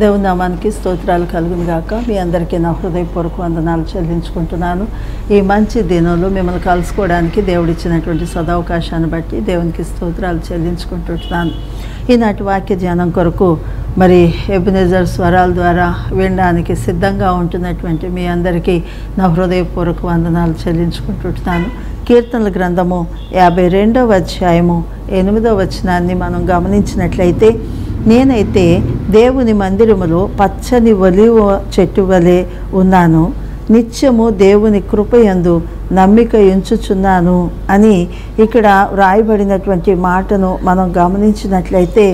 దేవుని నామానికి స్తోత్రాలు కలుగును గాక మీ అందరికీ నా హృదయపూర్వక వందనాలు చెల్లించుకుంటున్నాను ఈ మంచి దినంలో మిమ్మల్ని కలుసుకోవడానికి దేవుడిచ్చినటువంటి సదవకాశాన్ని బట్టి దేవునికి స్తోత్రాలు చెల్లించుకుంటుంటున్నాను ఈనాటి వాక్య ధ్యానం కొరకు మరి ఎబినెజర్ స్వరాల ద్వారా వినడానికి సిద్ధంగా ఉంటున్నటువంటి మీ అందరికీ నా హృదయపూర్వక వందనాలు చెల్లించుకుంటుంటున్నాను కీర్తనల గ్రంథము యాభై రెండవ అధ్యాయము ఎనిమిదవ వచనాన్ని మనం గమనించినట్లయితే నేనైతే దేవుని మందిరములో పచ్చని ఒలివ చెట్టు వలె ఉన్నాను నిత్యము దేవుని కృపయందు నమ్మిక ఎంచుచున్నాను అని ఇక్కడ వ్రాయబడినటువంటి మాటను మనం గమనించినట్లయితే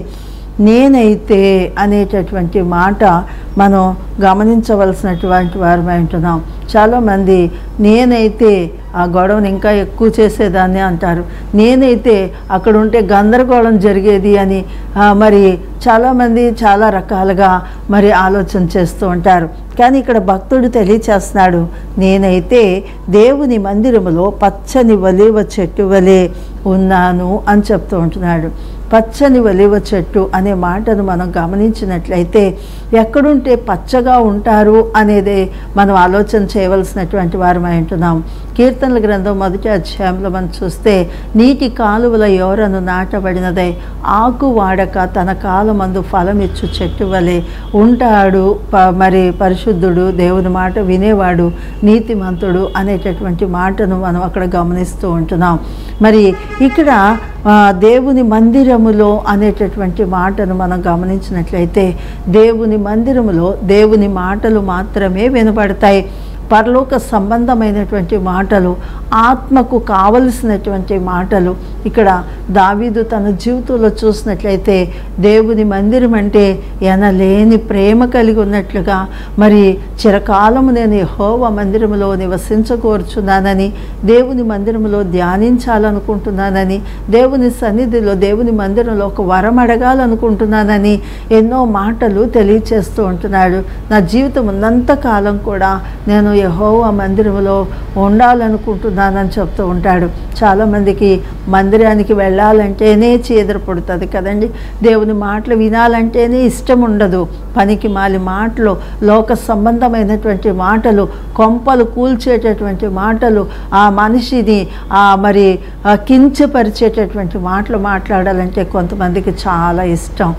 నేనైతే అనేటటువంటి మాట మనం గమనించవలసినటువంటి వారమై ఉంటున్నాం చాలామంది నేనైతే ఆ గొడవను ఇంకా ఎక్కువ చేసేదాన్ని అంటారు నేనైతే అక్కడ ఉంటే గందరగోళం జరిగేది అని ఆ, మరి చాలామంది చాలా రకాలుగా మరి ఆలోచన చేస్తూ ఉంటారు కానీ ఇక్కడ భక్తుడు తెలియచేస్తున్నాడు నేనైతే దేవుని మందిరములో పచ్చని వలివ చెట్టు వలె ఉన్నాను అని చెప్తూ ఉంటున్నాడు పచ్చని వలివ చెట్టు అనే మాటను మనం గమనించినట్లయితే ఎక్కడుంటే పచ్చగా ఉంటారు అనేది మనం ఆలోచన చేయవలసినటువంటి వారమై ఉంటున్నాం కీర్తనల గ్రంథం మొదటి అధ్యాయంలో మనం చూస్తే నీటి కాలువల ఎవరను నాటబడినదై ఆకు వాడక తన కాలమందు ఫలమిచ్చు చెట్టు వలె ఉంటాడు ప- మరి పరిశుద్ధుడు దేవుని మాట వినేవాడు నీతిమంతుడు అనేటటువంటి మాటను మనం అక్కడ గమనిస్తూ ఉంటున్నాం మరి ఇక్కడ ఆ, దేవుని మందిరములో అనేటటువంటి మాటను మనం గమనించినట్లయితే దేవుని మందిరములో దేవుని మాటలు మాత్రమే వినబడతాయి పరలోక సంబంధమైనటువంటి మాటలు ఆత్మకు కావలసినటువంటి మాటలు ఇక్కడ దావీదు తన జీవితంలో చూసినట్లయితే దేవుని మందిరం అంటే ఎనలేని ప్రేమ కలిగి ఉన్నట్లుగా మరి చిరకాలము నేను యెహోవా మందిరములో నివసించకూర్చున్నానని దేవుని మందిరములో ధ్యానించాలనుకుంటున్నానని దేవుని సన్నిధిలో దేవుని మందిరంలో ఒక వరం అడగాలనుకుంటున్నానని ఎన్నో మాటలు తెలియచేస్తూ ఉంటున్నాడు నా జీవితం ఉన్నంత కాలం కూడా నేను యెహోవా మందిరములో ఉండాలనుకుంటున్నానని చెప్తూ ఉంటాడు చాలామందికి మందిరానికి వెళ్ళాలంటేనే చీదర పుడుతుంది కదండి దేవుని మాటలు వినాలంటేనే ఇష్టం ఉండదు పనికి మాలి మాటలు లోక సంబంధమైనటువంటి మాటలు కొంపలు కూల్చేటటువంటి మాటలు ఆ మనిషిని ఆ మరి ఆ కించపరిచేటటువంటి మాటలు మాట్లాడాలంటే కొంతమందికి చాలా ఇష్టం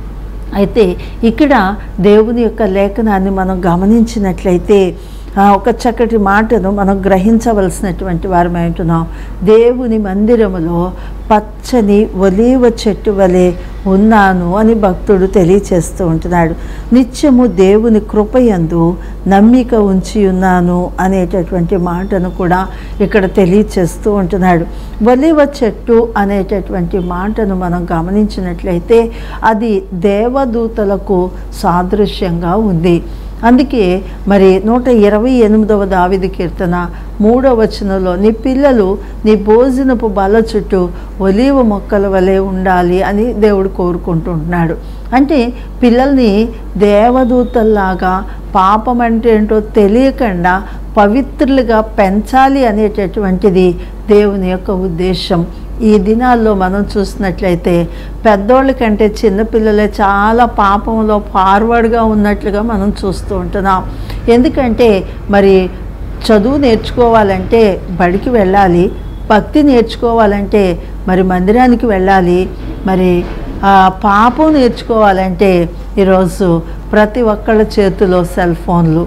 అయితే ఇక్కడ దేవుని యొక్క లేఖనాన్ని మనం గమనించినట్లయితే ఆ, ఒక చక్కటి మాటను మనం గ్రహించవలసినటువంటి వారమై ఉంటున్నాం దేవుని మందిరములో పచ్చని ఒలీవ చెట్టు వలె ఉన్నాను అని భక్తుడు తెలియచేస్తూ ఉంటున్నాడు నిత్యము దేవుని కృపయందు నమ్మిక ఉంచి ఉన్నాను అనేటటువంటి మాటను కూడా ఇక్కడ తెలియచేస్తూ ఉంటున్నాడు ఒలివ చెట్టు అనేటటువంటి మాటను మనం గమనించినట్లయితే అది దేవదూతలకు సాదృశ్యంగా ఉంది అందుకే మరి నూట ఇరవై ఎనిమిదవ దావిది కీర్తన మూడవ వచనంలో నీ పిల్లలు నీ భోజనపు బల చుట్టూ ఒలీవ మొక్కల వలె ఉండాలి అని దేవుడు కోరుకుంటుంటున్నాడు అంటే పిల్లల్ని దేవదూతల్లాగా పాపం అంటే ఏంటో తెలియకుండా పవిత్రులుగా పెంచాలి అనేటటువంటిది దేవుని యొక్క ఉద్దేశం ఈ దినాల్లో మనం చూసినట్లయితే పెద్దోళ్ళ కంటే చిన్నపిల్లలే చాలా పాపంలో ఫార్వర్డ్గా ఉన్నట్లుగా మనం చూస్తూ ఉంటున్నాం ఎందుకంటే మరి చదువు నేర్చుకోవాలంటే బడికి వెళ్ళాలి భక్తి నేర్చుకోవాలంటే మరి మందిరానికి వెళ్ళాలి మరి ఆ, పాపం నేర్చుకోవాలంటే ఈరోజు ప్రతి ఒక్కళ్ళ చేతిలో సెల్ ఫోన్లు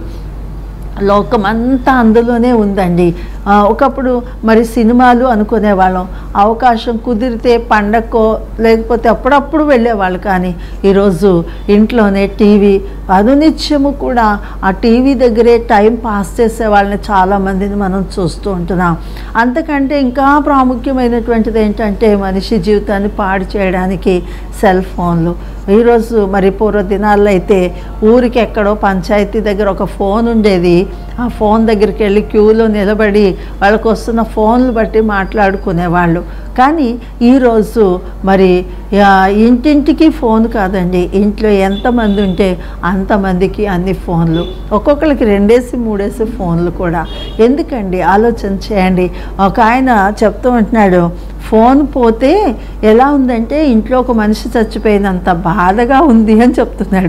లోకమంతా అందులోనే ఉందండి ఆ, ఒకప్పుడు మరి సినిమాలు అనుకునేవాళ్ళం అవకాశం కుదిరితే పండక్కో లేకపోతే అప్పుడప్పుడు వెళ్ళేవాళ్ళు కానీ ఈరోజు ఇంట్లోనే టీవీ అనునిత్యము కూడా ఆ టీవీ దగ్గరే టైం పాస్ చేసే వాళ్ళని చాలామందిని మనం చూస్తూ ఉంటున్నాం అంతకంటే ఇంకా ప్రాముఖ్యమైనటువంటిది ఏంటంటే మనిషి జీవితాన్ని పాడు చేయడానికి సెల్ ఫోన్లు ఈరోజు మరి పూర్వ దినాల్లో అయితే ఊరికి ఎక్కడో పంచాయతీ దగ్గర ఒక ఫోన్ ఉండేది ఆ ఫోన్ దగ్గరికి వెళ్ళి క్యూలో నిలబడి వాళ్ళకు వస్తున్న ఫోన్లు బట్టి మాట్లాడుకునేవాళ్ళు కానీ ఈరోజు మరి ఆ, ఇంటింటికి ఫోన్ కాదండి ఇంట్లో ఎంతమంది ఉంటే అంతమందికి అన్ని ఫోన్లు ఒక్కొక్కరికి రెండేసి మూడేసి ఫోన్లు కూడా ఎందుకండి ఆలోచన చేయండి ఒక ఆయన చెప్తూ ఉంటున్నాడు ఫోన్ పోతే ఎలా ఉందంటే ఇంట్లో ఒక మనిషి చచ్చిపోయినంత బాధగా ఉంది అని చెప్తున్నాడు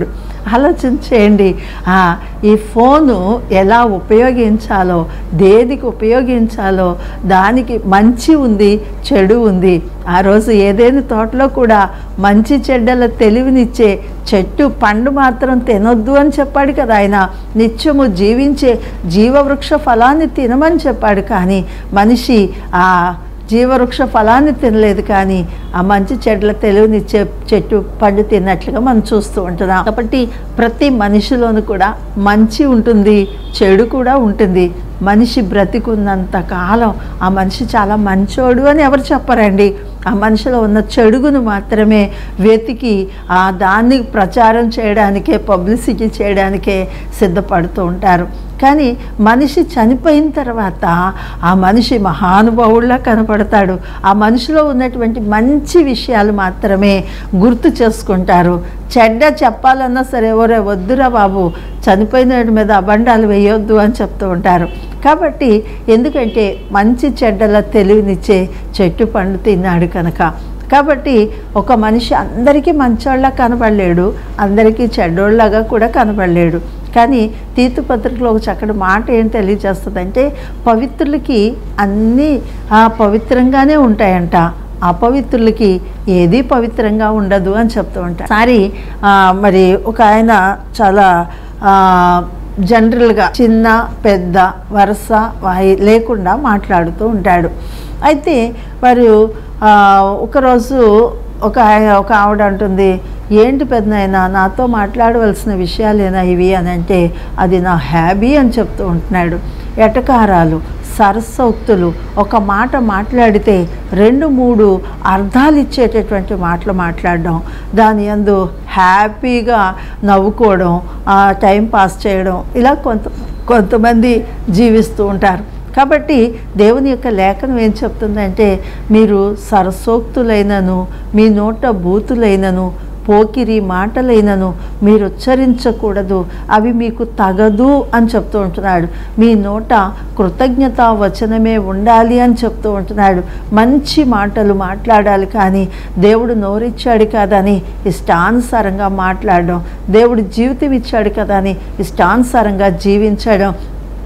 ఆలోచన చేయండి ఆ, ఈ ఫోను ఎలా ఉపయోగించాలో దేనికి ఉపయోగించాలో దానికి మంచి ఉంది చెడు ఉంది ఆ రోజు ఏదైనా తోటలో కూడా మంచి చెడ్డల తెలివినిచ్చే చెట్టు పండు మాత్రం తినొద్దు అని చెప్పాడు కదా ఆయన నిత్యము జీవించే జీవవృక్ష ఫలాన్ని తినమని చెప్పాడు కానీ మనిషి ఆ జీవవృక్ష ఫలాన్ని తినలేదు కానీ ఆ మంచి చెట్ల తెలివినిచ్చే చెట్టు పండు తిన్నట్లుగా మనం చూస్తూ ఉంటున్నాం కాబట్టి ప్రతి మనిషిలోనూ కూడా మంచి ఉంటుంది చెడు కూడా ఉంటుంది మనిషి బ్రతికున్నంత కాలం ఆ మనిషి చాలా మంచోడు అని ఎవరు చెప్పరండి ఆ మనిషిలో ఉన్న చెడుగును మాత్రమే వెతికి ఆ దాన్ని ప్రచారం చేయడానికే పబ్లిసిటీ చేయడానికే సిద్ధపడుతూ ఉంటారు కానీ మనిషి చనిపోయిన తర్వాత ఆ మనిషి మహానుభావుల్లా కనపడతాడు ఆ మనిషిలో ఉన్నటువంటి మంచి విషయాలు మాత్రమే గుర్తు చేసుకుంటారు చెడ్డ చెప్పాలన్నా సరే ఒరే వద్దురా బాబు చనిపోయిన వాడి మీద అబండాలు వేయొద్దు అని చెప్తూ ఉంటారు కాబట్టి ఎందుకంటే మంచి చెడ్డల తెలివినిచ్చే చెట్టు పండు తిన్నాడు కనుక కాబట్టి ఒక మనిషి అందరికీ మంచోళ్ళ కనబడలేడు అందరికీ చెడ్డోళ్ళగా కూడా కనబడలేడు కానీ తీతు పత్రికలో ఒక చక్కటి మాట ఏం తెలియజేస్తుందంటే పవిత్రులకి అన్నీ ఆ, పవిత్రంగానే ఉంటాయంట అపవిత్రులకి ఏది పవిత్రంగా ఉండదు అని చెప్తూ ఉంటారు సారి ఆ, మరి ఒక ఆయన చాలా ఆ, జనరల్గా చిన్న పెద్ద వరుస వాయి లేకుండా మాట్లాడుతూ ఉంటాడు అయితే వారు ఆ, ఒకరోజు ఒక ఆయ- ఒక ఆవిడ అంటుంది ఏంటి పెద్దనాయన నాతో మాట్లాడవలసిన విషయాలేనా ఇవి అని అంటే అది నా హ్యాబీ అని చెప్తూ ఉంటున్నాడు ఎటకారాలు సరస్సోక్తులు ఒక మాట మాట్లాడితే రెండు మూడు అర్థాలు ఇచ్చేటటువంటి మాటలు మాట్లాడడం దాని యందు హ్యాపీగా నవ్వుకోవడం ఆ టైం పాస్ చేయడం ఇలా కొంత కొంతమంది జీవిస్తూ ఉంటారు కాబట్టి దేవుని యొక్క లేఖనం ఏం చెప్తుందంటే మీరు సరసోక్తులైనను మీ నోట బూతులైనను పోకిరి మాటలైనను మీరు ఉచ్చరించకూడదు అవి మీకు తగదు అని చెప్తూ ఉంటున్నాడు మీ నోట కృతజ్ఞతా వచనమే ఉండాలి అని చెప్తూ ఉంటున్నాడు మంచి మాటలు మాట్లాడాలి కానీ దేవుడు నోరిచ్చాడు కదని ఇష్టానుసారంగా మాట్లాడడం దేవుడు జీవితం ఇచ్చాడు కదా అని ఇష్టానుసారంగా జీవించడం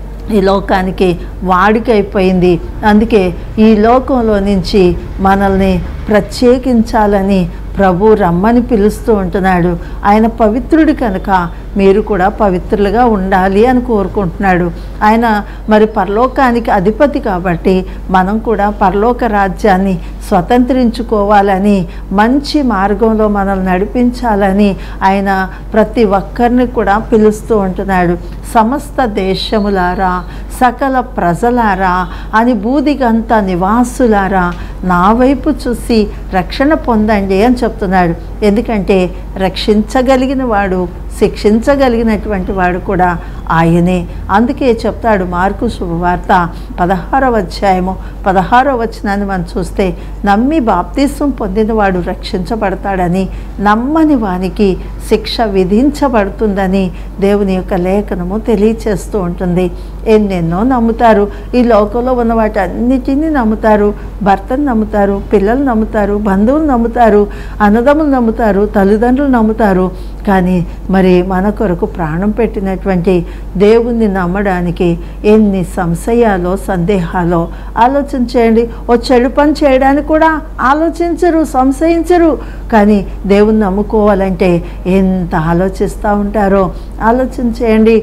ఈ లోకానికి వాడికైపోయింది అందుకే ఈ లోకంలో నుంచి మనల్ని ప్రత్యేకించాలని ప్రభు రమ్మని పిలుస్తూ ఉంటున్నాడు ఆయన పవిత్రుడు కనుక మీరు కూడా పవిత్రులుగా ఉండాలి అని కోరుకుంటున్నాడు ఆయన మరి పరలోకానికి అధిపతి కాబట్టి మనం కూడా పరలోక రాజ్యాన్ని స్వతంత్రించుకోవాలని మంచి మార్గంలో మనల్ని నడిపించాలని ఆయన ప్రతి ఒక్కరిని కూడా పిలుస్తూ ఉంటున్నాడు సమస్త దేశములారా సకల ప్రజలారా అని బూదిగంత నివాసులారా నా వైపు చూసి రక్షణ పొందండి అని చెప్తున్నాడు ఎందుకంటే రక్షించగలిగిన వాడు శిక్షించగలిగినటువంటి వాడు కూడా ఆయనే అందుకే చెప్తాడు మార్కు శుభవార్త పదహారవ అధ్యాయము పదహారవ వచనాన్ని మనం చూస్తే నమ్మి బాప్తీసం పొందినవాడు రక్షించబడతాడని నమ్మని వానికి శిక్ష విధించబడుతుందని దేవుని యొక్క లేఖనము తెలియచేస్తూ ఉంటుంది ఎన్నెన్నో నమ్ముతారు ఈ లోకంలో ఉన్న వాటి అన్నిటినీ నమ్ముతారు భర్తను నమ్ముతారు పిల్లలు నమ్ముతారు బంధువులు నమ్ముతారు అన్నదమ్ములు నమ్ముతారు తల్లిదండ్రులు నమ్ముతారు కానీ మరి మన కొరకు ప్రాణం పెట్టినటువంటి దేవుణ్ణి నమ్మడానికి ఎన్ని సంశయాలో సందేహాలో ఆలోచన చేయండి ఓ చెడు పని చేయడానికి కూడా ఆలోచించరు సంశయించరు కానీ దేవుణ్ణి నమ్ముకోవాలంటే ఎంత ఆలోచిస్తూ ఉంటారో ఆలోచన చేయండి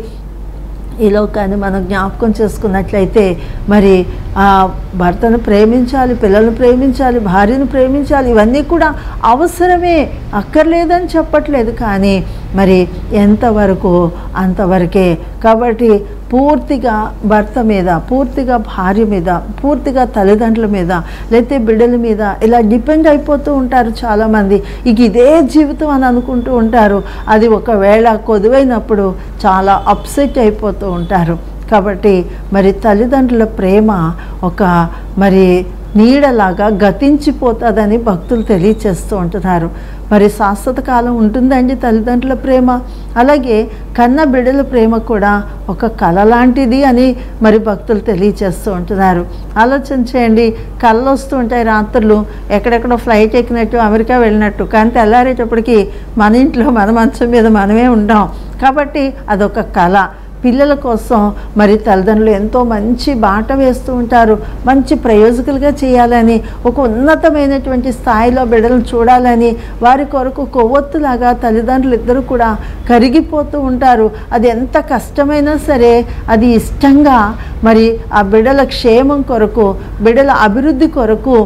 ఈ లోకాన్ని మనం జ్ఞాపకం చేసుకున్నట్లయితే మరి ఆ భర్తను ప్రేమించాలి పిల్లలను ప్రేమించాలి భార్యను ప్రేమించాలి ఇవన్నీ కూడా అవసరమే అక్కర్లేదని చెప్పట్లేదు కానీ మరి ఎంతవరకు అంతవరకే కాబట్టి పూర్తిగా భర్త మీద పూర్తిగా భార్య మీద పూర్తిగా తల్లిదండ్రుల మీద లేకపోతే బిడ్డల మీద ఇలా డిపెండ్ అయిపోతూ ఉంటారు చాలామంది ఇక ఇదే జీవితం అని అనుకుంటూ ఉంటారు అది ఒకవేళ కొదువైనప్పుడు చాలా అప్సెట్ అయిపోతూ ఉంటారు కాబట్టి మరి తల్లిదండ్రుల ప్రేమ ఒక మరి నీడలాగా గతించిపోతుందని భక్తులు తెలియచేస్తూ ఉంటున్నారు మరి శాశ్వత కాలం ఉంటుందండి తల్లిదండ్రుల ప్రేమ అలాగే కన్న బిడ్డల ప్రేమ కూడా ఒక కళ లాంటిది అని మరి భక్తులు తెలియచేస్తూ ఉంటున్నారు ఆలోచన చేయండి కళ్ళు వస్తూ ఉంటాయి రాత్రులు ఎక్కడెక్కడో ఫ్లైట్ ఎక్కినట్టు అమెరికా వెళ్ళినట్టు కానీ తెల్లారేటప్పటికి మన ఇంట్లో మన మంచం మీద మనమే ఉంటాం కాబట్టి అదొక కళ పిల్లల కోసం మరి తల్లిదండ్రులు ఎంతో మంచి బాట వేస్తూ ఉంటారు మంచి ప్రయోజకులుగా చేయాలని ఒక ఉన్నతమైనటువంటి స్థాయిలో బిడ్డలను చూడాలని వారి కొరకు కొవ్వొత్తులాగా తల్లిదండ్రులు ఇద్దరు కూడా కరిగిపోతూ ఉంటారు అది ఎంత కష్టమైనా సరే అది ఇష్టంగా మరి ఆ బిడ్డల క్షేమం కొరకు బిడ్డల అభివృద్ధి కొరకు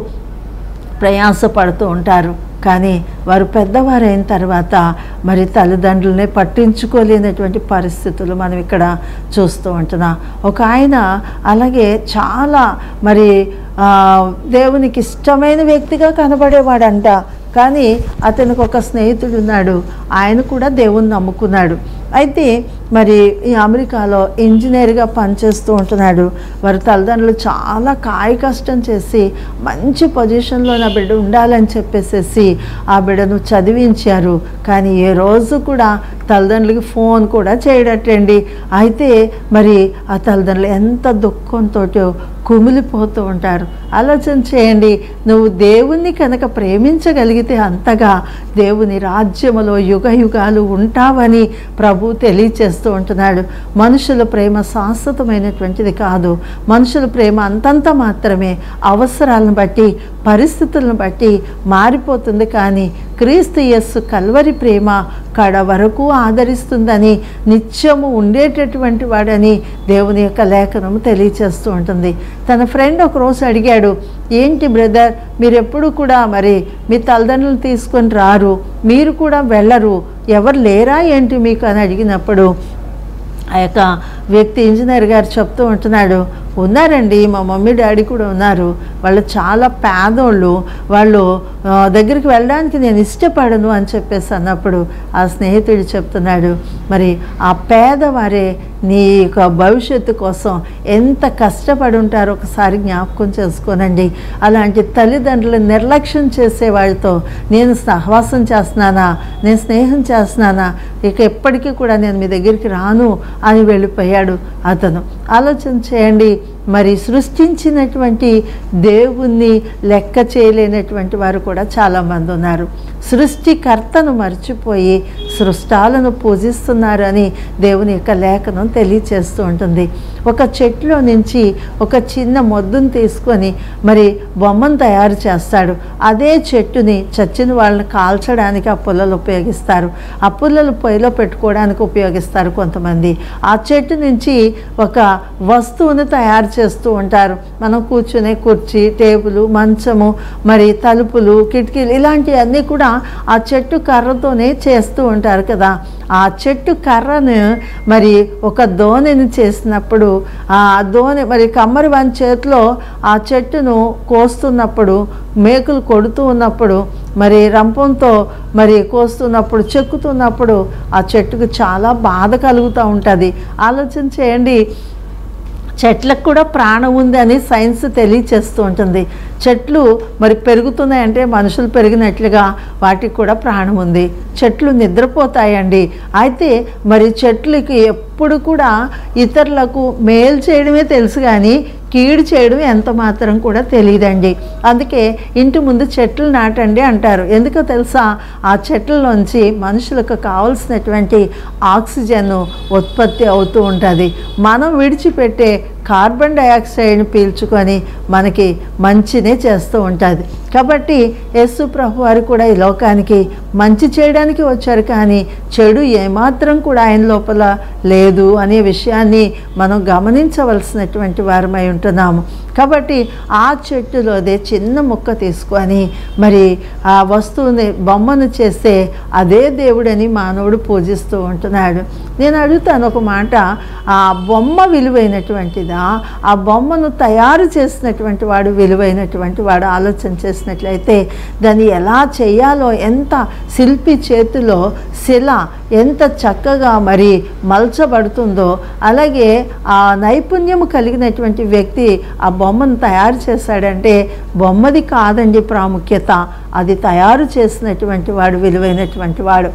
ప్రయాసపడుతూ ఉంటారు కానీ వారు పెద్దవారైన తర్వాత మరి తల్లిదండ్రులనే పట్టించుకోలేనటువంటి పరిస్థితులు మనం ఇక్కడ చూస్తూ ఉంటున్నాం ఒక ఆయన అలాగే చాలా మరి ఆ, దేవునికి ఇష్టమైన వ్యక్తిగా కనబడేవాడంట కానీ అతనికి ఒక స్నేహితుడు ఉన్నాడు ఆయన కూడా దేవుణ్ణి నమ్ముకున్నాడు అయితే మరి ఈ అమెరికాలో ఇంజనీర్గా పనిచేస్తూ ఉంటున్నాడు వారి తల్లిదండ్రులు చాలా కాయ కష్టం చేసి మంచి పొజిషన్లో నా బిడ్డ ఉండాలని చెప్పేసేసి ఆ బిడ్డను చదివించారు కానీ ఏ రోజు కూడా తల్లిదండ్రులకి ఫోన్ కూడా చేయడటండి అయితే మరి ఆ తల్లిదండ్రులు ఎంత దుఃఖంతో కుమిలిపోతూ ఉంటారు ఆలోచన చేయండి నువ్వు దేవుణ్ణి కనుక ప్రేమించగలిగితే అంతగా దేవుని రాజ్యములో యుగ యుగాలు ఉంటావని ప్రభు తెలియచేస్తూ ఉంటున్నాడు మనుషుల ప్రేమ శాశ్వతమైనటువంటిది కాదు మనుషుల ప్రేమ అంతంత మాత్రమే అవసరాలను బట్టి పరిస్థితులను బట్టి మారిపోతుంది కానీ క్రీస్తు యస్సు కల్వరి ప్రేమ కడ వరకు ఆదరిస్తుందని నిత్యము ఉండేటటువంటి వాడని దేవుని యొక్క లేఖనం తెలియచేస్తూ ఉంటుంది తన ఫ్రెండ్ ఒకరోజు అడిగాడు ఏంటి బ్రదర్ మీరు ఎప్పుడు కూడా మరి మీ తల్లిదండ్రులు తీసుకొని రారు మీరు కూడా వెళ్ళరు ఎవరు లేరా ఏంటి మీకు అని అడిగినప్పుడు ఆ యొక్క వ్యక్తి ఇంజనీర్ గారు చెప్తూ ఉంటున్నాడు ఉన్నారండి మా మమ్మీ డాడీ కూడా ఉన్నారు వాళ్ళు చాలా పేదోళ్ళు వాళ్ళు ఆ, దగ్గరికి వెళ్ళడానికి నేను ఇష్టపడను అని చెప్పేసి అన్నప్పుడు ఆ స్నేహితుడు చెప్తున్నాడు మరి ఆ పేదవారే నీ యొక్క భవిష్యత్తు కోసం ఎంత కష్టపడి ఉంటారో ఒకసారి జ్ఞాపకం చేసుకోనండి అలాంటి తల్లిదండ్రులు నిర్లక్ష్యం చేసే వాళ్ళతో నేను సహవాసం చేస్తున్నానా నేను స్నేహం చేస్తున్నానా ఇక ఎప్పటికీ కూడా నేను మీ దగ్గరికి రాను అని వెళ్ళిపోయాడు అతను ఆలోచన చేయండి మరి సృష్టించినటువంటి దేవుణ్ణి లెక్క చేయలేనటువంటి వారు కూడా చాలామంది ఉన్నారు సృష్టికర్తను మర్చిపోయి సృష్టాలను పూజిస్తున్నారు అని దేవుని యొక్క లేఖనం తెలియచేస్తూ ఉంటుంది ఒక చెట్లో నుంచి ఒక చిన్న మొద్దును తీసుకొని మరి బొమ్మను తయారు చేస్తాడు అదే చెట్టుని చచ్చిన వాళ్ళని కాల్చడానికి ఆ పుల్లలు ఉపయోగిస్తారు ఆ పుల్లలు పొయ్యిలో పెట్టుకోవడానికి ఉపయోగిస్తారు కొంతమంది ఆ చెట్టు నుంచి ఒక వస్తువుని తయారు చేస్తూ ఉంటారు మనం కూర్చునే కుర్చీ టేబుల్ మంచము మరి తలుపులు కిటికీలు ఇలాంటివన్నీ కూడా ఆ చెట్టు కర్రతోనే చేస్తూ ఉంటారు కదా ఆ చెట్టు కర్రను మరి ఒక దోణిని చేసినప్పుడు ఆ దోణి మరి కమ్మరి వాని చేతిలో ఆ చెట్టును కోస్తున్నప్పుడు మేకులు కొడుతూ ఉన్నప్పుడు మరి రంపంతో మరి కోస్తున్నప్పుడు చెక్కుతున్నప్పుడు ఆ చెట్టుకు చాలా బాధ కలుగుతూ ఉంటుంది ఆలోచన చేయండి చెట్లకు కూడా ప్రాణం ఉంది అని సైన్స్ తెలియచేస్తూ ఉంటుంది చెట్లు మరి పెరుగుతున్నాయంటే మనుషులు పెరిగినట్లుగా వాటికి కూడా ప్రాణం ఉంది చెట్లు నిద్రపోతాయండి అయితే మరి చెట్లకి ఎప్పుడు కూడా ఇతరులకు మేలు చేయడమే తెలుసు కానీ కీడు చేయడం ఎంత మాత్రం కూడా తెలియదండి అందుకే ఇంటి ముందు చెట్లు నాటండి అంటారు ఎందుకో తెలుసా ఆ చెట్లలోంచి మనుషులకు కావలసినటువంటి ఆక్సిజన్ ఉత్పత్తి అవుతూ ఉంటుంది మనం విడిచిపెట్టే కార్బన్ డయాక్సైడ్ని పీల్చుకొని మనకి మంచినే చేస్తూ ఉంటుంది కాబట్టి యేసు ప్రభు వారు కూడా ఈ లోకానికి మంచి చేయడానికి వచ్చారు కానీ చెడు ఏమాత్రం కూడా ఆయన లోపల లేదు అనే విషయాన్ని మనం గమనించవలసినటువంటి వారమై ఉంటున్నాము కాబట్టి ఆ చెట్టులోదే చిన్న ముక్క తీసుకొని మరి ఆ వస్తువుని బొమ్మను చేస్తే అదే దేవుడని మానవుడు పూజిస్తూ ఉంటున్నాడు నేను అడుగుతాను ఒక మాట ఆ బొమ్మ విలువైనటువంటిదా ఆ బొమ్మను తయారు చేసినటువంటి వాడు విలువైనటువంటి వాడు ఆలోచన చేసినట్లయితే దాన్ని ఎలా చేయాలో ఎంత శిల్పి చేతిలో శిల ఎంత చక్కగా మరి మలచబడుతుందో అలాగే ఆ నైపుణ్యం కలిగినటువంటి వ్యక్తి ఆ బొమ్మను తయారు చేశాడంటే బొమ్మది కాదండి ప్రాముఖ్యత అది తయారు చేసినటువంటి వాడు విలువైనటువంటి వాడు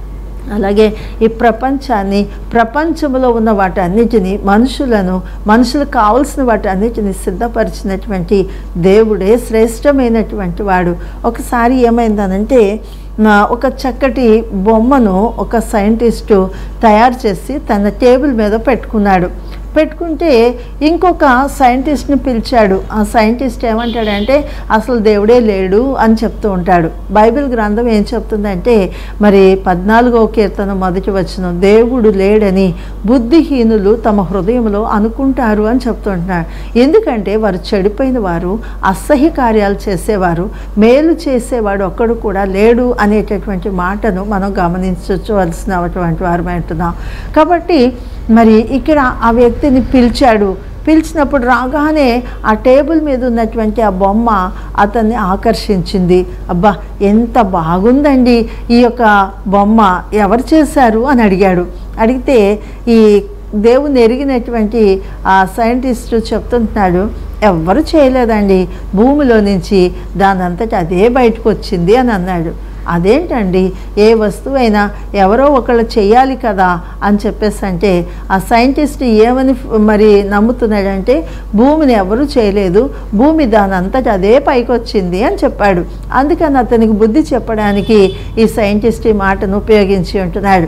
అలాగే ఈ ప్రపంచాన్ని ప్రపంచంలో ఉన్న వాటన్నిటిని మనుషులను మనుషులకు కావలసిన వాటన్నిటిని సిద్ధపరిచినటువంటి దేవుడే శ్రేష్టమైనటువంటి వాడు ఒకసారి ఏమైందనంటే నా ఒక చక్కటి బొమ్మను ఒక సైంటిస్టు తయారు చేసి తన టేబుల్ మీద పెట్టుకున్నాడు పెట్టుకుంటే ఇంకొక సైంటిస్ట్ని పిలిచాడు ఆ సైంటిస్ట్ ఏమంటాడంటే అసలు దేవుడే లేడు అని చెప్తూ ఉంటాడు బైబిల్ గ్రంథం ఏం చెప్తుందంటే మరి పద్నాలుగో కీర్తన మొదటి వచ్చిన దేవుడు లేడని బుద్ధిహీనులు తమ హృదయంలో అనుకుంటారు అని చెప్తుంటున్నాడు ఎందుకంటే వారు చెడిపోయిన వారు అసహ్య కార్యాలు చేసేవారు మేలు చేసేవాడు ఒక్కడు కూడా లేడు అనేటటువంటి మాటను మనం గమనించవలసినటువంటి వారు అంటున్నాం కాబట్టి మరి ఇక్కడ ఆ వ్యక్తిని పిలిచాడు పిలిచినప్పుడు రాగానే ఆ టేబుల్ మీద ఉన్నటువంటి ఆ బొమ్మ అతన్ని ఆకర్షించింది అబ్బా ఎంత బాగుందండి ఈ యొక్క బొమ్మ ఎవరు చేశారు అని అడిగాడు అడిగితే ఈ దేవుని ఎరిగినటువంటి ఆ సైంటిస్టు చెప్తుంటున్నాడు ఎవ్వరు చేయలేదండి భూమిలో నుంచి దాని అంతటా అదే బయటకు వచ్చింది అని అన్నాడు అదేంటండి ఏ వస్తువైనా ఎవరో ఒకళ్ళు చేయాలి కదా అని చెప్పేసి అంటే ఆ సైంటిస్ట్ ఏమని ఫ్- మరి నమ్ముతున్నాడంటే భూమిని ఎవరు చేయలేదు భూమి దాని అంతటా అదే పైకి వచ్చింది అని చెప్పాడు అందుకని అతనికి బుద్ధి చెప్పడానికి ఈ సైంటిస్ట్ ఈ మాటను ఉపయోగించి ఉంటున్నాడు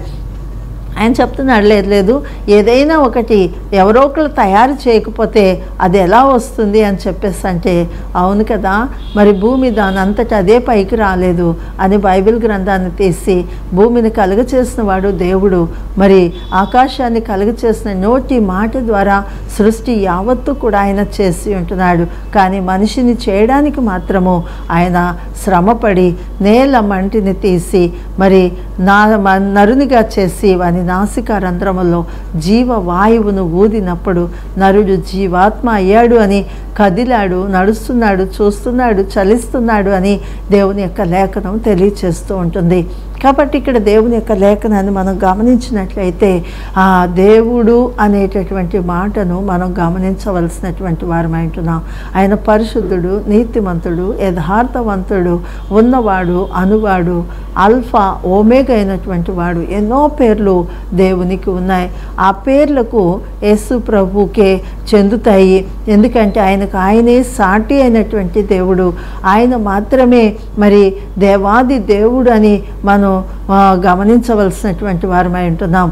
ఆయన చెప్తున్నాడు లేదు లేదు ఏదైనా ఒకటి ఎవరో ఒకరు తయారు చేయకపోతే అది ఎలా వస్తుంది అని చెప్పేసి అంటే అవును కదా మరి భూమి దాని అంతటా అదే పైకి రాలేదు అని బైబిల్ గ్రంథాన్ని తీసి భూమిని కలుగ చేసిన వాడు దేవుడు మరి ఆకాశాన్ని కలుగ చేసిన నోటి మాట ద్వారా సృష్టి యావత్తు కూడా ఆయన చేసి ఉంటున్నాడు కానీ మనిషిని చేయడానికి మాత్రము ఆయన శ్రమపడి నేల మంటిని తీసి మరి నా మ- నరునిగా చేసి వాని నాసిక రంధ్రములో జీవ వాయువును ఊదినప్పుడు నరుడు జీవాత్మ అయ్యాడు అని కదిలాడు నడుస్తున్నాడు చూస్తున్నాడు చలిస్తున్నాడు అని దేవుని యొక్క లేఖనం తెలియచేస్తూ ఉంటుంది కాబట్టి ఇక్కడ దేవుని యొక్క లేఖనాన్ని మనం గమనించినట్లయితే ఆ దేవుడు అనేటటువంటి మాటను మనం గమనించవలసినటువంటి వారమై ఉంటున్నాం ఆయన పరిశుద్ధుడు నీతిమంతుడు యథార్థవంతుడు ఉన్నవాడు అనువాడు అల్ఫా ఓమేగా అయినటువంటి వాడు ఎన్నో పేర్లు దేవునికి ఉన్నాయి ఆ పేర్లకు యేసు ప్రభుకే చెందుతాయి ఎందుకంటే ఆయనకు ఆయనే సాటి అయినటువంటి దేవుడు ఆయన మాత్రమే మరి దేవాది దేవుడు అని మనం ఆ, గమనించవలసినటువంటి వారమై ఉంటున్నాం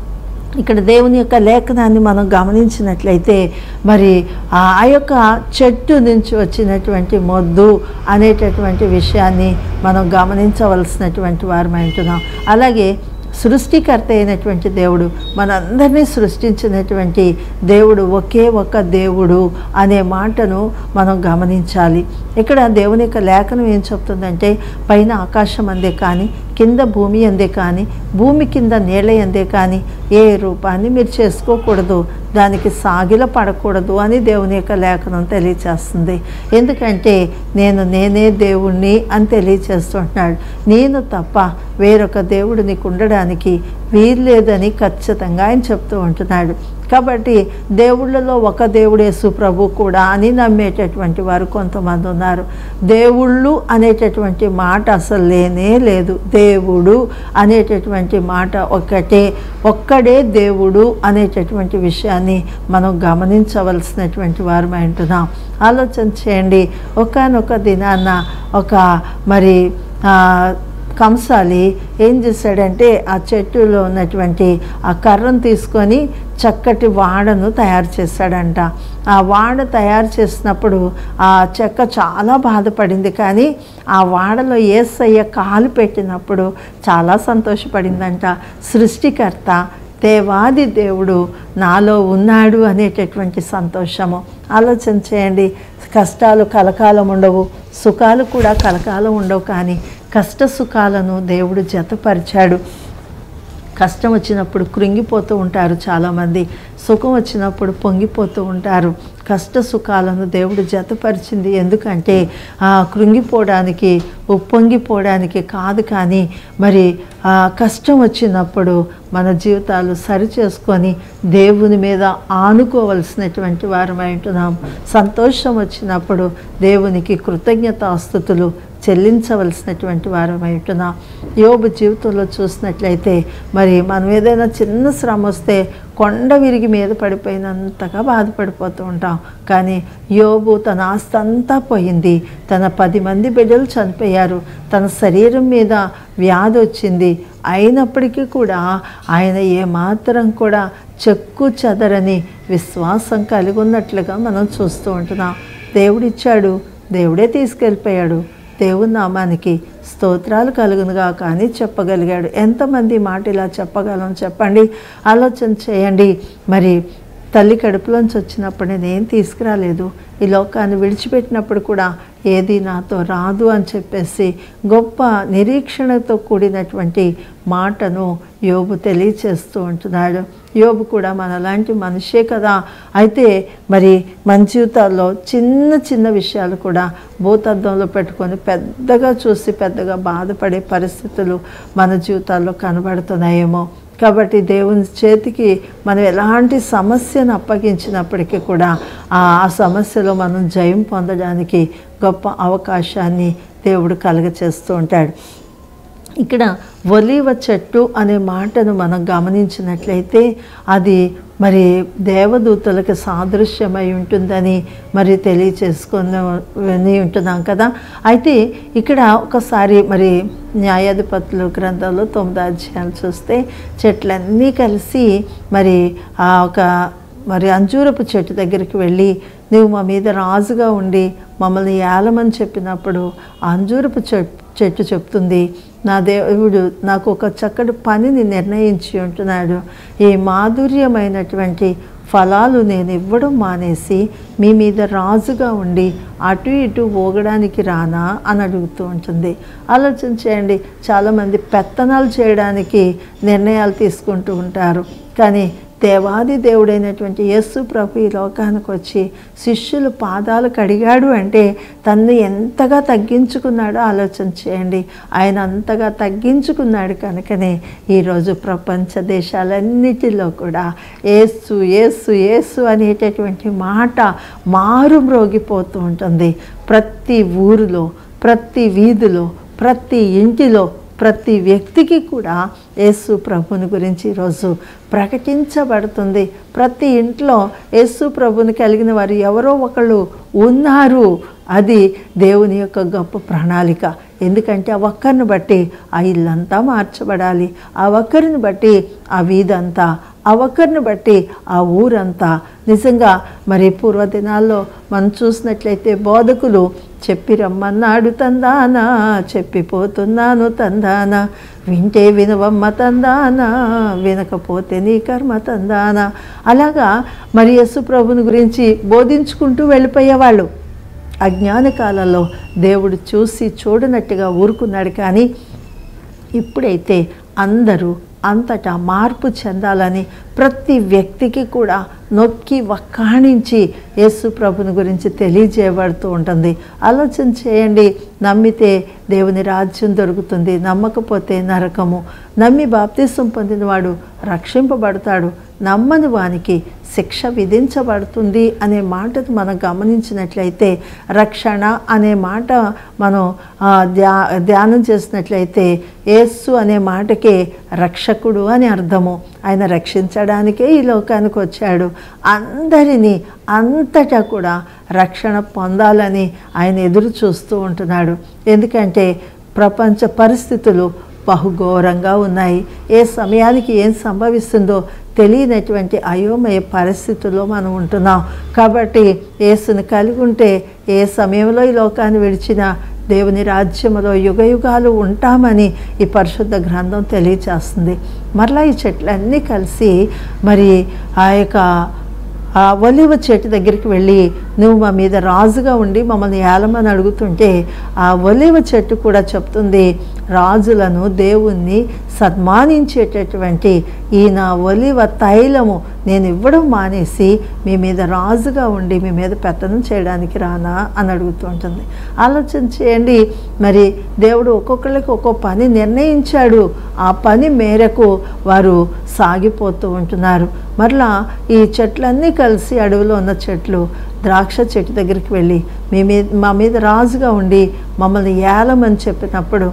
ఇక్కడ దేవుని యొక్క లేఖనాన్ని మనం గమనించినట్లయితే మరి ఆ ఆ యొక్క చెట్టు నుంచి వచ్చినటువంటి మొద్దు అనేటటువంటి విషయాన్ని మనం గమనించవలసినటువంటి వారమై ఉంటున్నాం అలాగే సృష్టికర్త అయినటువంటి దేవుడు మనందరినీ సృష్టించినటువంటి దేవుడు ఒకే ఒక్క దేవుడు అనే మాటను మనం గమనించాలి ఇక్కడ దేవుని యొక్క లేఖనం ఏం చెప్తుందంటే పైన ఆకాశం అందే కానీ కింద భూమి అందే కానీ భూమి కింద నీళ్ళ అందే కానీ ఏ రూపాన్ని మీరు చేసుకోకూడదు దానికి సాగిల పడకూడదు అని దేవుని యొక్క లేఖనం తెలియచేస్తుంది ఎందుకంటే నేను నేనే దేవుణ్ణి అని తెలియచేస్తుంటున్నాడు నేను తప్ప వేరొక దేవుడు నీకు ఉండడానికి వీల్లేదని ఖచ్చితంగా ఆయన చెప్తూ ఉంటున్నాడు కాబట్టి దేవుళ్ళలో ఒక దేవుడు యేసు ప్రభు కూడా అని నమ్మేటటువంటి వారు కొంతమంది ఉన్నారు దేవుళ్ళు అనేటటువంటి మాట అసలు లేనే లేదు దేవుడు అనేటటువంటి మాట ఒక్కటే ఒక్కడే దేవుడు అనేటటువంటి విషయాన్ని మనం గమనించవలసినటువంటి వారమై ఉంటున్నాం ఆలోచన చేయండి ఒకనొక దినాన ఒక మరి ఆ, కంసాలి ఏం చేశాడంటే ఆ చెట్టులో ఉన్నటువంటి ఆ కర్రను తీసుకొని చక్కటి వాడను తయారు చేశాడంట ఆ వాడ తయారు చేసినప్పుడు ఆ చెక్క చాలా బాధపడింది కానీ ఆ వాడలో ఏసయ్య కాలు పెట్టినప్పుడు చాలా సంతోషపడిందంట సృష్టికర్త దేవాది దేవుడు నాలో ఉన్నాడు అనేటటువంటి సంతోషము ఆలోచన చేయండి కష్టాలు కలకాలం ఉండవు సుఖాలు కూడా కలకాలం ఉండవు కానీ కష్ట సుఖాలను దేవుడు జతపరిచాడు కష్టం వచ్చినప్పుడు కృంగిపోతూ ఉంటారు చాలామంది సుఖం వచ్చినప్పుడు పొంగిపోతూ ఉంటారు కష్ట సుఖాలను దేవుడు జతపరిచింది ఎందుకంటే ఆ కృంగిపోవడానికి ఉప్పొంగిపోవడానికి కాదు కానీ మరి ఆ కష్టం వచ్చినప్పుడు మన జీవితాలు సరి చేసుకొని దేవుని మీద ఆనుకోవలసినటువంటి వారమై ఉంటున్నాం సంతోషం వచ్చినప్పుడు దేవునికి కృతజ్ఞతాస్థుతులు చెల్లించవలసినటువంటి వారమై ఉంటున్నాం యోబు జీవితంలో చూసినట్లయితే మరి మనం ఏదైనా చిన్న శ్రమ వస్తే కొండ విరిగి మీద పడిపోయినంతగా బాధపడిపోతూ ఉంటాం కానీ యోబు తన ఆస్తి అంతా పోయింది తన పది మంది బిడ్డలు చనిపోయారు తన శరీరం మీద వ్యాధి వచ్చింది అయినప్పటికీ కూడా ఆయన ఏమాత్రం కూడా చెక్కు చెదరని విశ్వాసం కలిగి ఉన్నట్లుగా మనం చూస్తూ ఉంటున్నాం దేవుడిచ్చాడు దేవుడే తీసుకెళ్ళిపోయాడు దేవుని నామానికి స్తోత్రాలు కలుగునుగా కానీ చెప్పగలిగాడు ఎంతమంది ఈ మాట ఇలా చెప్పగలం చెప్పండి ఆలోచన చేయండి మరి తల్లి కడుపులోంచి వచ్చినప్పుడు నేనేం తీసుకురాలేదు ఈ లోకాన్ని విడిచిపెట్టినప్పుడు కూడా ఏది నాతో రాదు అని చెప్పేసి గొప్ప నిరీక్షణతో కూడినటువంటి మాటను యోబు తెలియచేస్తూ ఉంటున్నాడు యోబు కూడా మనలాంటి మనిషే కదా అయితే మరి మన జీవితాల్లో చిన్న చిన్న విషయాలు కూడా భూతద్దంలో పెట్టుకొని పెద్దగా చూసి పెద్దగా బాధపడే పరిస్థితులు మన జీవితాల్లో కనబడుతున్నాయేమో కాబట్టి దేవుని చేతికి మనం ఎలాంటి సమస్యను అప్పగించినప్పటికీ కూడా ఆ ఆ సమస్యలో మనం జయం పొందడానికి గొప్ప అవకాశాన్ని దేవుడు కలుగచేస్తూ ఉంటాడు ఇక్కడ ఒలీవ చెట్టు అనే మాటను మనం గమనించినట్లయితే అది మరి దేవదూతలకు సాదృశ్యమై ఉంటుందని మరి తెలియచేసుకొని ఉంటున్నాం కదా అయితే ఇక్కడ ఒకసారి మరి న్యాయాధిపతులు గ్రంథంలో తొమ్మిది అధ్యాయాలు చూస్తే చెట్లన్నీ కలిసి మరి ఆ ఒక మరి అంజూరపు చెట్టు దగ్గరికి వెళ్ళి నువ్వు మా మీద రాజుగా ఉండి మమ్మల్ని ఏలమని చెప్పినప్పుడు ఆ అంజూరపు చెట్టు చెట్టు చెప్తుంది నా దేవుడు నాకు ఒక చక్కటి పనిని నిర్ణయించి ఉంటున్నాడు ఈ మాధుర్యమైనటువంటి ఫలాలు నేను ఇవ్వడం మానేసి మీ మీద రాజుగా ఉండి అటు ఇటు ఊగడానికి రానా అని అడుగుతూ ఉంటుంది ఆలోచన చేయండి చాలామంది పెత్తనాలు చేయడానికి నిర్ణయాలు తీసుకుంటూ ఉంటారు కానీ దేవాది దేవుడైనటువంటి యేసు ప్రభు ఈ లోకానికి వచ్చి శిష్యులు పాదాలు కడిగాడు అంటే తన్ను ఎంతగా తగ్గించుకున్నాడో ఆలోచన చేయండి ఆయన అంతగా తగ్గించుకున్నాడు కనుకనే ఈరోజు ప్రపంచ దేశాలన్నిటిలో కూడా ఏసు ఏసు ఏసు అనేటటువంటి మాట మారు మ్రోగిపోతూ ఉంటుంది ప్రతి ఊరిలో ప్రతి వీధిలో ప్రతి ఇంటిలో ప్రతి వ్యక్తికి కూడా యేసు ప్రభుని గురించి ఈరోజు ప్రకటించబడుతుంది ప్రతి ఇంట్లో యేసు ప్రభుని కలిగిన వారు ఎవరో ఒకళ్ళు ఉన్నారు అది దేవుని యొక్క గొప్ప ప్రణాళిక ఎందుకంటే ఆ ఒక్కరిని బట్టి ఆ ఇల్లంతా మార్చబడాలి ఆ ఒక్కరిని బట్టి ఆ వీధంతా ఆ ఒక్కరిని బట్టి ఆ ఊరంతా నిజంగా మరి పూర్వదినాల్లో మనం చూసినట్లయితే బోధకులు చెప్పి రమ్మన్నాడు తందానా చెప్పిపోతున్నాను తందానా వింటే వినవమ్మ తందానా వినకపోతే నీ కర్మ తందానా అలాగా మరి యస్సు ప్రభుని గురించి బోధించుకుంటూ వెళ్ళిపోయేవాళ్ళు అజ్ఞాన కాలంలో దేవుడు చూసి చూడనట్టుగా ఊరుకున్నాడు కానీ ఇప్పుడైతే అందరూ అంతటా మార్పు చెందాలని ప్రతి వ్యక్తికి కూడా నొక్కి వక్కాణించి యేసు ప్రభుని గురించి తెలియజేయబడుతూ ఉంటుంది ఆలోచన చేయండి నమ్మితే దేవుని రాజ్యం దొరుకుతుంది నమ్మకపోతే నరకము నమ్మి బాప్తిసం పొందినవాడు రక్షింపబడతాడు నమ్మని వానికి శిక్ష విధించబడుతుంది అనే మాటను మనం గమనించినట్లయితే రక్షణ అనే మాట మనం ఆ, ధ్యా ధ్యానం చేసినట్లయితే యేస్సు అనే మాటకే రక్షకుడు అని అర్థము ఆయన రక్షించడానికే ఈ లోకానికి వచ్చాడు అందరినీ అంతటా కూడా రక్షణ పొందాలని ఆయన ఎదురు చూస్తూ ఉంటున్నాడు ఎందుకంటే ప్రపంచ పరిస్థితులు బహుఘోరంగా ఉన్నాయి ఏ సమయానికి ఏం సంభవిస్తుందో తెలియనటువంటి అయోమయ పరిస్థితుల్లో మనం ఉంటున్నాం కాబట్టి యేసుని కలిగి ఉంటే ఏ సమయంలో ఈ లోకాన్ని విడిచినా దేవుని రాజ్యములో యుగ యుగాలు ఉంటామని ఈ పరిశుద్ధ గ్రంథం తెలియచేస్తుంది మరలా ఈ చెట్లన్నీ కలిసి మరి ఆ యొక్క ఆ ఒలివ చెట్టు దగ్గరికి వెళ్ళి నువ్వు మా మీద రాజుగా ఉండి మమ్మల్ని ఏలమని అడుగుతుంటే ఆ ఒలివ చెట్టు కూడా చెప్తుంది రాజులను దేవుణ్ణి సన్మానించేటటువంటి ఈ నా ఒలివ తైలము నేను ఇవ్వడం మానేసి మీ మీద రాజుగా ఉండి మీ మీద పెత్తనం చేయడానికి రానా అని అడుగుతూ ఉంటుంది ఆలోచన చేయండి మరి దేవుడు ఒక్కొక్కళ్ళకి ఒక్కో పని నిర్ణయించాడు ఆ పని మేరకు వారు సాగిపోతూ ఉంటున్నారు మరలా ఈ చెట్లన్నీ కలిసి అడవిలో ఉన్న చెట్లు ద్రాక్ష చెట్టు దగ్గరికి వెళ్ళి మీ మీద మా మీద రాజుగా ఉండి మమ్మల్ని ఏలమని చెప్పినప్పుడు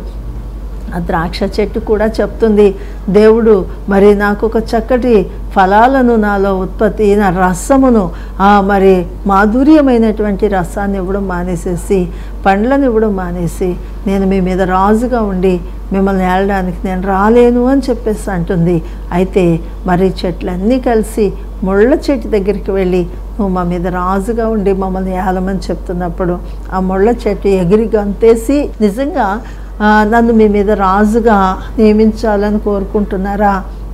ఆ ద్రాక్ష చెట్టు కూడా చెప్తుంది దేవుడు మరి నాకు ఒక చక్కటి ఫలాలను నాలో ఉత్పత్తి నా రసమును ఆ మరి మాధుర్యమైనటువంటి రసాన్ని ఇవ్వడం మానేసేసి పండ్లను ఇవ్వడం మానేసి నేను మీ మీద రాజుగా ఉండి మిమ్మల్ని ఏలడానికి నేను రాలేను అని చెప్పేసి అంటుంది అయితే మరి చెట్లన్నీ కలిసి ముళ్ళ చెట్టు దగ్గరికి వెళ్ళి నువ్వు మా మీద రాజుగా ఉండి మమ్మల్ని ఏలమని చెప్తున్నప్పుడు ఆ ముళ్ళ చెట్టు ఎగిరి గంతేసి నిజంగా ఆ, నన్ను మీ మీద రాజుగా నియమించాలని కోరుకుంటున్నారా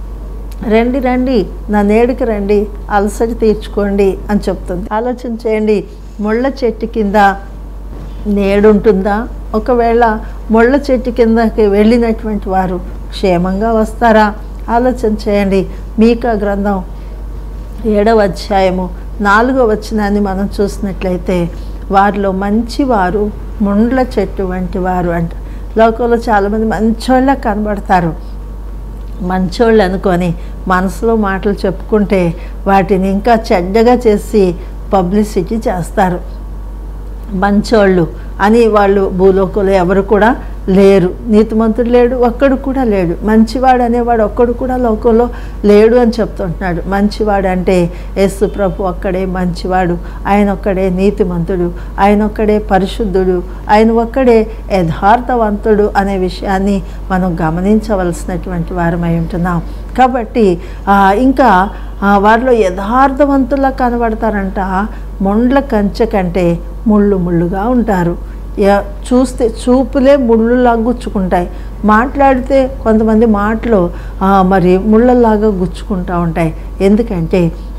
రండి రండి నా నేడుకి రండి అలసట తీర్చుకోండి అని చెప్తుంది ఆలోచన చేయండి ముళ్ళ చెట్టు కింద నేడుంటుందా ఒకవేళ ముళ్ళ చెట్టు కిందకి వెళ్ళినటువంటి వారు క్షేమంగా వస్తారా ఆలోచన చేయండి మీకా గ్రంథం ఏడవ అధ్యాయము నాలుగవ వచనాన్ని మనం చూసినట్లయితే వారిలో మంచివారు ముండ్ల చెట్టు వంటి వారు అంట లోకంలో చాలామంది మంచోళ్ళ కనబడతారు మంచోళ్ళు అనుకొని మనసులో మాటలు చెప్పుకుంటే వాటిని ఇంకా చెడ్డగా చేసి పబ్లిసిటీ చేస్తారు మంచోళ్ళు అని వాళ్ళు భూలోకంలో ఎవరు కూడా లేరు నీతిమంతుడు లేడు ఒక్కడు కూడా లేడు మంచివాడు అనేవాడు ఒక్కడు కూడా లోకంలో లేడు అని చెప్తుంటున్నాడు మంచివాడు అంటే యేసు ప్రభు ఒక్కడే మంచివాడు ఆయన ఒక్కడే నీతిమంతుడు ఆయన ఒక్కడే పరిశుద్ధుడు ఆయన ఒక్కడే యథార్థవంతుడు అనే విషయాన్ని మనం గమనించవలసినటువంటి వారమై ఉంటున్నాం కాబట్టి ఆ, ఇంకా ఆ, వారిలో యథార్థవంతులా కనబడతారంట మొండ్ల కంచె కంటే ముళ్ళు ముళ్ళుగా ఉంటారు యా- చూస్తే చూపులే ముళ్ళులా గుచ్చుకుంటాయి మాట్లాడితే కొంతమంది మాటలు ఆ, మరి ముళ్ళలాగా గుచ్చుకుంటూ ఉంటాయి ఎందుకంటే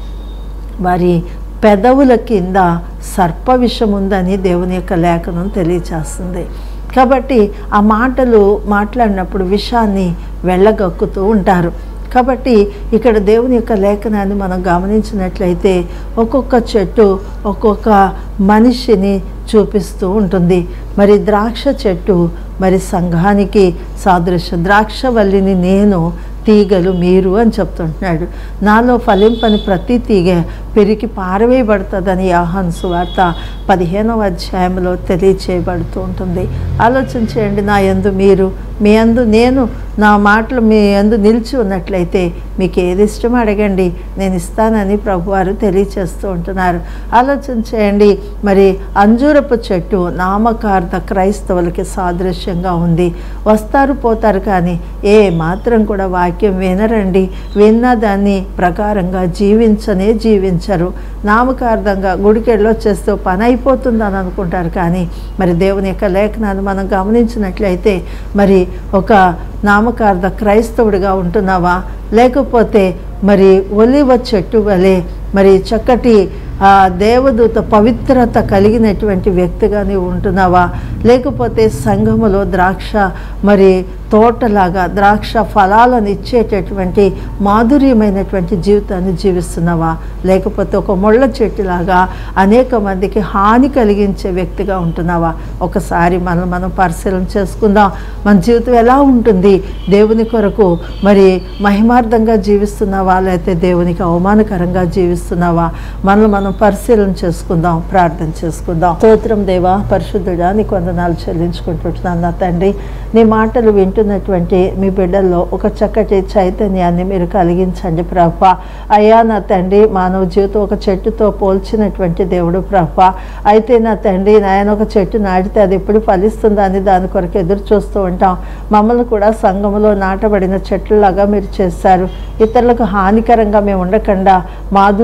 వారి పెదవుల కింద సర్ప విషం ఉందని దేవుని యొక్క లేఖనం తెలియచేస్తుంది కాబట్టి ఆ మాటలు మాట్లాడినప్పుడు విషాన్ని వెళ్ళగక్కుతూ ఉంటారు కాబట్టి ఇక్కడ దేవుని యొక్క లేఖనాన్ని మనం గమనించినట్లయితే ఒక్కొక్క చెట్టు ఒక్కొక్క మనిషిని చూపిస్తూ ఉంటుంది మరి ద్రాక్ష చెట్టు మరి సంఘానికి సాదృశ్యం ద్రాక్షవల్లిని నేను తీగలు మీరు అని చెప్తుంటున్నాడు నాలో ఫలింపని ప్రతి తీగ పెరిగి పారవేయబడుతుందని ఆహ్వాన్ సువార్త పదిహేనవ అధ్యాయంలో తెలియచేయబడుతూ ఉంటుంది ఆలోచన చేయండి నా యందు మీరు మీ యందు నేను నా మాటలు మీ యందు నిలిచి ఉన్నట్లయితే మీకు ఏది ఇష్టమో అడగండి నేను ఇస్తానని ప్రభువారు తెలియచేస్తూ ఉంటున్నారు ఆలోచన చేయండి మరి అంజూరపు చెట్టు నామకార్థ క్రైస్తవులకి సాదృశ్యంగా ఉంది వస్తారు పోతారు కానీ ఏ మాత్రం కూడా వాక్యం వినరండి విన్న దాన్ని ప్రకారంగా జీవించనే జీవించరు నామకార్థంగా గుడికి వెళ్ళొచ్చేస్తే పని అయిపోతుందని అనుకుంటారు కానీ మరి దేవుని యొక్క లేఖనాన్ని మనం గమనించినట్లయితే మరి ఒక నామకార్థ క్రైస్తవుడిగా ఉంటున్నావా లేకపోతే మరి ఒలివ చెట్టు వలె మరి చక్కటి ఆ దేవదూత పవిత్రత కలిగినటువంటి వ్యక్తిగా నీవు ఉంటున్నావా లేకపోతే సంఘములో ద్రాక్ష మరి తోటలాగా ద్రాక్ష ఫలాలను ఇచ్చేటటువంటి మాధుర్యమైనటువంటి జీవితాన్ని జీవిస్తున్నావా లేకపోతే ఒక ముళ్ళ చెట్టులాగా అనేక మందికి హాని కలిగించే వ్యక్తిగా ఉంటున్నావా ఒకసారి మనం మనం పరిశీలన చేసుకుందాం మన జీవితం ఎలా ఉంటుంది దేవుని కొరకు మరి మహిమార్థంగా జీవిస్తున్నావా లేకపోతే దేవునికి అవమానకరంగా జీవిస్తున్నావా మనల్ని మనం పరిశీలన చేసుకుందాం ప్రార్థన చేసుకుందాం స్తోత్రం దేవా పరిశుద్ధుడా నీ కొందనాలు చెల్లించుకుంటున్నాను నా తండ్రి నీ మాటలు వింటున్నటువంటి మీ బిడ్డల్లో ఒక చక్కటి చైతన్యాన్ని మీరు కలిగించండి ప్రభా అయ్యా నా తండ్రి మానవ జీవితం ఒక చెట్టుతో పోల్చినటువంటి దేవుడు ప్రభా అయితే నా తండ్రి నాయన ఒక చెట్టు నాటితే అది ఎప్పుడు ఫలిస్తుందని దాని కొరకు ఎదురు చూస్తూ ఉంటాం మమ్మల్ని కూడా సంఘములో నాటబడిన చెట్లలాగా మీరు చేశారు ఇతరులకు హానికరంగా మేము ఉండకుండా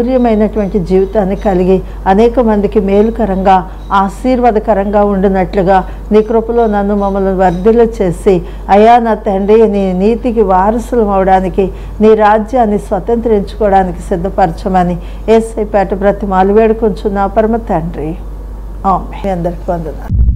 మాధుర్యమైనటువంటి జీవితాన్ని కలిగి అనేక మందికి మేలుకరంగా ఆశీర్వాదకరంగా ఉండినట్లుగా బిడ్డలుగా నీ కృపలో నన్ను మమ్మల్ని వర్ధిల్ల చేసి అయా నా తండ్రి నీ నీతికి వారసులం అవడానికి నీ రాజ్యాన్ని స్వతంత్రించుకోవడానికి సిద్ధపరచమని ఏసై పేట బ్రతిమాలు వేడుకొంచున్నా పరమ తండ్రి ఆమె అందరికి వందనాలు